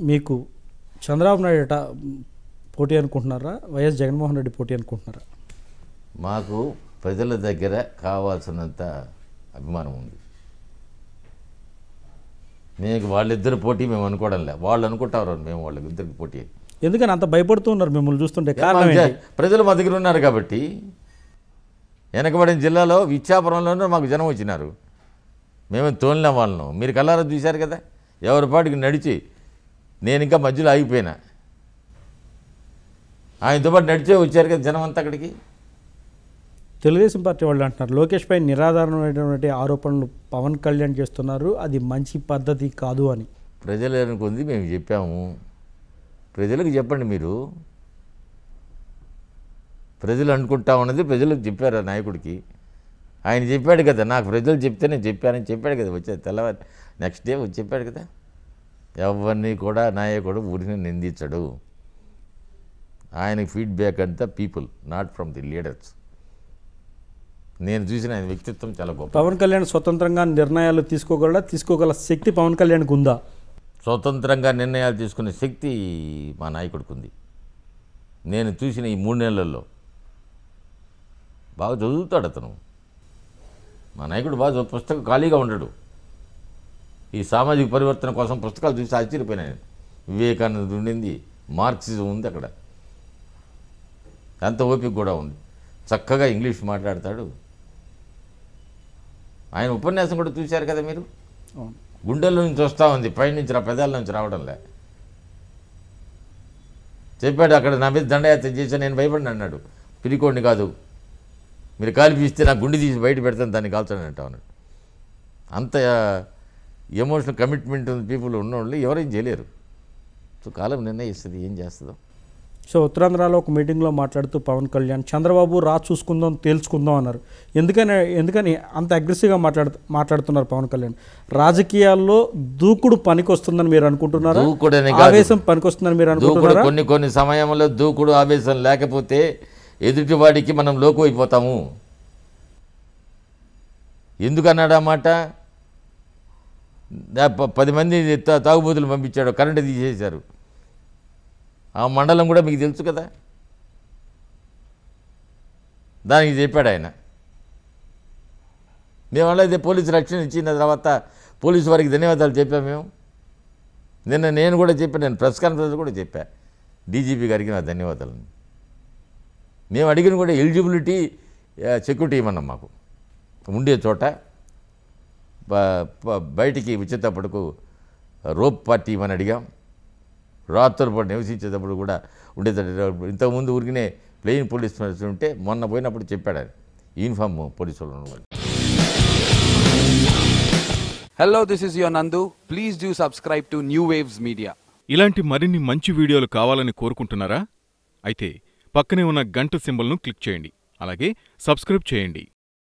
మీకు చంద్రబాబు నాయుడు అట పోటీ అనుకుంటున్నారా వైఎస్ జగన్మోహన్ రెడ్డి పోటీ అనుకుంటున్నారా మాకు ప్రజల దగ్గర కావాల్సినంత అభిమానం ఉంది మేము వాళ్ళిద్దరు పోటీ మేము అనుకోవడంలే వాళ్ళు అనుకుంటారు మేము వాళ్ళిద్దరికి పోటీ అని. ఎందుకని అంత భయపడుతూ ఉన్నారు మిమ్మల్ని చూస్తుంటే కారణం మాకు ఏంటి జ- ప్రజలు మా దగ్గర ఉన్నారు కాబట్టి వెనకబడిన జిల్లాలో ఇచ్చాపురంలోనూ మాకు జనం వచ్చినారు మేము తోలిన వాళ్ళను మీరు కల్లారా చూశారు కదా ఎవరి పాటికి నడిచి నేను ఇంకా మధ్యలో ఆగిపోయినా ఆయనతో పాటు నడిచే వచ్చారు కదా జనం అంతా అక్కడికి తెలుగుదేశం పార్టీ వాళ్ళు అంటున్నారు లోకేష్ పై నిరాధారణమైనటువంటి ఆరోపణలు పవన్ కళ్యాణ్ చేస్తున్నారు అది మంచి పద్ధతి కాదు అని ప్రజలు అనుకుంది మేము చెప్పాము ప్రజలకు చెప్పండి మీరు ప్రజలు అనుకుంటా ఉన్నది ప్రజలకు చెప్పారు ఆ నాయకుడికి ఆయన చెప్పాడు కదా నాకు ప్రజలు చెప్తే నేను చెప్పానని చెప్పాడు కదా వచ్చే తెల్లవారి నెక్స్ట్ డే వచ్చి చెప్పాడు కదా ఎవరిని కూడా నాయకుడు ఊరిని నిందించడు ఆయన ఫీడ్బ్యాక్ అంతా people not from the leaders నేను చూసిన ఆయన వ్యక్తిత్వం చాలా గొప్ప పవన్ కళ్యాణ్ స్వతంత్రంగా నిర్ణయాలు తీసుకోగలడా తీసుకోగల శక్తి పవన్ కళ్యాణ్కి ఉందా స్వతంత్రంగా నిర్ణయాలు తీసుకునే శక్తి మా నాయకుడికి ఉంది నేను చూసిన ఈ మూడు నెలల్లో బాగా చదువుతాడు అతను మా నాయకుడు బాగా చదువు- పుస్తకం ఖాళీగా ఉండడు ఈ సామాజిక పరివర్తన కోసం పుస్తకాలు చూసి ఆశ్చర్యపోయినా నేను వివేకానంద ఉండింది మార్క్సిజం ఉంది అక్కడ అంత ఓపిక కూడా ఉంది చక్కగా ఇంగ్లీష్ మాట్లాడతాడు ఆయన ఉపన్యాసం కూడా చూశారు కదా మీరు అవును గుండెల్లో నుంచి వస్తూ ఉంది పైనుంచి రా పెదాల నుంచి రావడంలే చెప్పాడు అక్కడ నా మీద దండయాత్ర చేసి నేను భయపడిన అన్నాడు పిరికోడిని కాదు మీరు కాల్పిస్తే నా గుండె తీసి బయట పెడతాను దాన్ని కాల్చాను అంటా ఉన్నాడు అంత ఎమోషనల్ కమిట్మెంట్ పీపుల్ ఉన్నోళ్ళు ఎవరేం చేయలేరు సో కాలం నిర్ణయిస్తుంది ఏం చేస్తుందో సో ఉత్తరాంధ్రలో ఒక మీటింగ్లో మాట్లాడుతూ పవన్ కళ్యాణ్ చంద్రబాబు రా చూసుకుందాం తేల్చుకుందాం అన్నారు ఎందుకని ఎందుకని అంత అగ్రెసివ్గా మాట్లాడు మాట్లాడుతున్నారు పవన్ కళ్యాణ్ రాజకీయాల్లో దూకుడు పనికొస్తుందని మీరు అనుకుంటున్నారా దూకుడని కాదు. ఆవేశం పనికొస్తుందని మీరు దూకుడు అనుకుంటున్నారా కొన్ని కొన్ని సమయంలో దూకుడు ఆవేశం లేకపోతే ఎదుటివాడికి మనం లోకు అయిపోతాము ఎందుకన్నాడు ఆ మాట దా- ప- పది మంది తా- తాగుబోతులు పంపించాడు కరెంటు తీసేశారు ఆ మండలం కూడా మీకు తెలుసు కదా దానికి చెప్పాడు ఆయన మేము అలాగే పోలీసు రక్షణ ఇచ్చిన తర్వాత పోలీసు వారికి ధన్యవాదాలు చెప్పాము మేము నిన్న నేను కూడా చెప్పాను నేను ప్రెస్ కాన్ఫరెన్స్ కూడా చెప్పా డీజీపీ గారికి నా ధన్యవాదాలు మేము అడిగిన కూడా ఎలిజిబిలిటీ సెక్యూరిటీ ఇవ్వమన్నాం మాకు ఉండే చోట బ- బ- బయటికి వచ్చేటప్పటికు రోప్ పార్టీ ఇవ్వమని అడిగాం రాత్రుల పాటు నివసించేటప్పుడు కూడా ఉండేటట్టు ఇంతకుముందు ఊరికినే ప్లెయిన్ పోలీస్ ఉంటే మొన్న పోయినప్పుడు చెప్పాడు ఆయన యూనిఫామ్ పోలీసు వాళ్ళు ఉన్నవాళ్ళు Hello, this is your Nandu. Please do subscribe to New Waves Media. ఇలాంటి మరిన్ని మంచి వీడియోలు కావాలని కోరుకుంటున్నారా అయితే పక్కనే ఉన్న గంట సింబల్ను క్లిక్ చేయండి అలాగే సబ్స్క్రైబ్ చేయండి